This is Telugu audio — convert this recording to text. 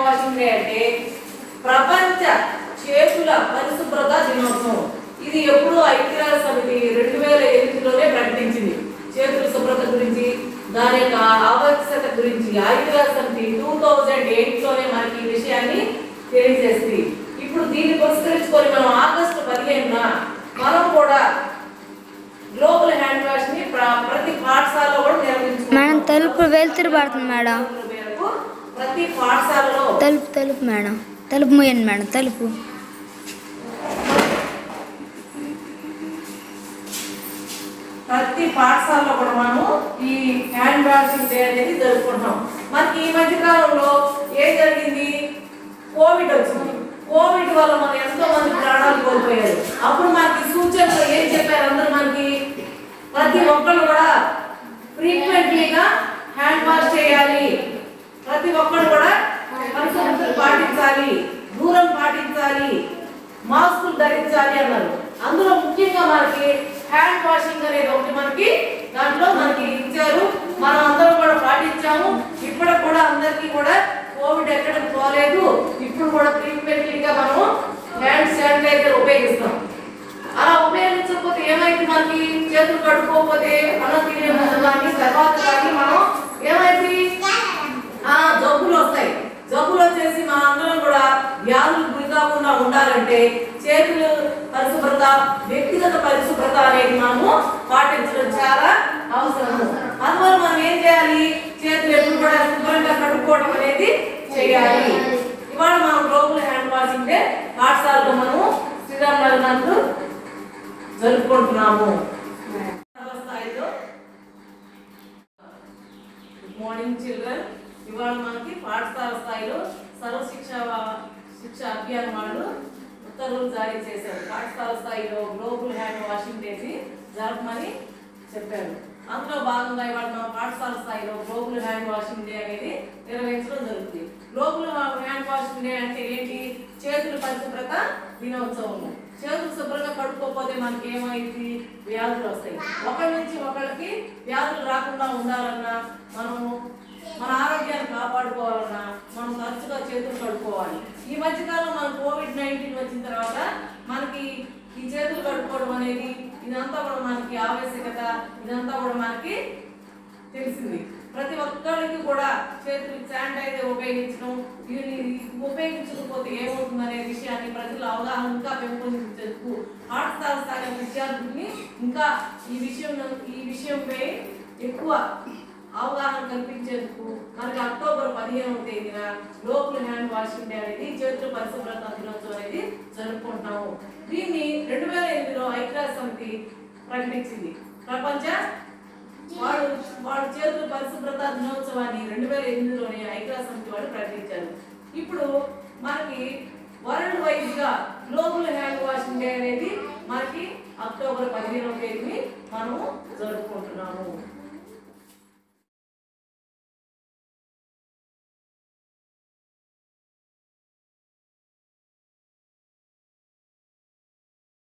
వాషింగ్ డే అంటే ప్రపంచ చేతుల పరిశుభ్రత దినోత్సవం ఇది ఎప్పుడు ఐక్యరాజ్య సమితి రెండు వేల ఎనిమిదిలోనే ప్రకటించింది చేతుల శుభ్రత గురించి దాని యొక్క ఆవశ్యకత గురించి ఐక్యరాజ్య సమితి టూ థౌజండ్ ఎయిట్ లోనే మనకి ఈ విషయాన్ని తెలియజేస్తుంది ఇప్పుడు దీన్ని పురస్కరించుకొని మనం ఆగస్టు పదిహేనున మనం కూడా గ్లోబల్ హ్యాండ్ వాష్ ని ప్ర- ప్రతి పాఠశాలలో కూడా నిర్వహించుకుంటాం. మేడం తలుపు వెలుతురు పడుతుంది మేడం మేరకు ప్రతి పాఠశాలలో తలుపు తలుపు మేడం తలుపు మూయండి మేడం తలుపు ప్రతి పాఠశాలలో కూడా మనము ఈ హ్యాండ్ వాషింగ్ డే అనేది జరుపుకుంటాం మనకి ఈ మధ్య కాలంలో ఏం జరిగింది కోవిడ్ వచ్చింది కోవిడ్ వల్ల మనం ఎంతో మంది ప్రాణాలు కోల్పోయారు అప్పుడు మనకి సూచనలు ఏం చెప్పారు అందరూ మనకి ప్రతి ఒక్కళ్ళు కూడా ఫ్రీక్వెంట్లీగా హ్యాండ్ వాష్ చేయాలి ప్రతి ఒక్కరు కూడా పరిశుభ్రత పాటించాలి దూరం పాటించాలి మాస్కులు ధరించాలి అన్నారు అందులో ముఖ్యంగా మనకి హ్యాండ్ వాషింగ్ అనేది ఒకటి మనకి దాంట్లో మనకి ఇచ్చారు మనం అందరం కూడా పాటించాము ఇప్పుడు కూడా అందరికీ కూడా కోవిడ్ ఎక్కడ పోలేదు ఇప్పుడు కూడా ఫ్రీక్వెంట్లీగా మనము హ్యాండ్ శానిటైజర్ ఉపయోగిస్తాం అలా ఉపయోగించకపోతే ఏమైంది మనకి చేతులు కడుక్కోకపోతే అన్నం తినే ముందు కానీ తర్వాత కానీ మనం ఏమైంది ఆ జబ్బులు వస్తాయి జబ్బులు వచ్చేసి మా అందరం కూడా వ్యాధులు గురి కాకుండా ఉండాలంటే చేతులు పరిశుభ్రత వ్యక్తిగత పరిశుభ్రత అనేది మనము పాటించడం చాలా అవసరము అందువల్ల మనం ఏం చేయాలి చేతులు ఎప్పుడు కూడా శుభ్రంగా కడుక్కోవడం అనేది చేయాలి ఇవాళ మనం గ్లోబల్ హ్యాండ్ వాషింగ్ డే పాఠశాలలో మనము శ్రీరామ్ నందు జరుపుకుంటున్నాము స్థాయిలో గుడ్ మార్నింగ్ చిల్డ్రన్ ఇవాళ మనకి పాఠశాల స్థాయిలో సర్వ శిక్ష శిక్ష అభియాన్ వాళ్ళు ఉత్తర్వులు జారీ చేశారు పాఠశాల స్థాయిలో గ్లోబల్ హ్యాండ్ వాషింగ్ డేని జరపమని చెప్పారు అందులో భాగంగా ఇవాళ మన పాఠశాల స్థాయిలో గ్లోబల్ హ్యాండ్ వాషింగ్ డే అనేది నిర్వహించడం జరుగుతుంది గ్లోబల్ హ్యాండ్ వాషింగ్ డే అంటే ఏంటి చేతుల పరిశుభ్రత దినోత్సవం చేతులు శుభ్రంగా కడుక్కోకపోతే మనకి ఏమైంది వ్యాధులు వస్తాయి ఒకరి నుంచి ఒకరికి వ్యాధులు రాకుండా ఉండాలన్నా మనము మన ఆరోగ్యాన్ని కాపాడుకోవాలన్నా మనం తరచుగా చేతులు కడుక్కోవాలి ఈ మధ్యకాలం మన కోవిడ్ నైన్టీన్ వచ్చిన తర్వాత మనకి ఈ చేతులు కడుక్కోవడం అనేది ఇదంతా కూడా మనకి ఆవశ్యకత ఇదంతా కూడా మనకి తెలిసింది ప్రతి ఒక్కరికి కూడా చేతులకు శానిటైజర్ ఉపయోగించడం దీన్ని ఉపయోగించకపోతే ఏమవుతుందనే విషయాన్ని ప్రజల అవగాహన ఇంకా పెంపొందించేందుకు పాఠశాల స్థాయి విద్యార్థుల్ని ఇంకా ఈ విషయం ఈ విషయంపై ఎక్కువ అవగాహన కల్పించేందుకు మనకి అక్టోబర్ పదిహేనవ తేదీన గ్లోబల్ హ్యాండ్ వాషింగ్ డే అనేది చేతుల పరిశుభ్రత దినోత్సవం అనేది జరుపుకుంటాము దీన్ని రెండు వేల ఎనిమిదిలో ఐక్యరాజ్య సమితి ప్రకటించింది ప్రపంచ వాడు వాడు చేతుల పరిశుభ్రత దినోత్సవాన్ని రెండు వేల ఎనిమిదిలోనే ఐక్యరాజ్య సమితి వాడు ప్రకటించారు ఇప్పుడు మనకి వరల్డ్ వైజ్ గా గ్లోబల్ హ్యాండ్ వాషింగ్ డే అనేది మనకి అక్టోబర్ పదిహేనవ తేదీని మనము జరుపుకుంటున్నాము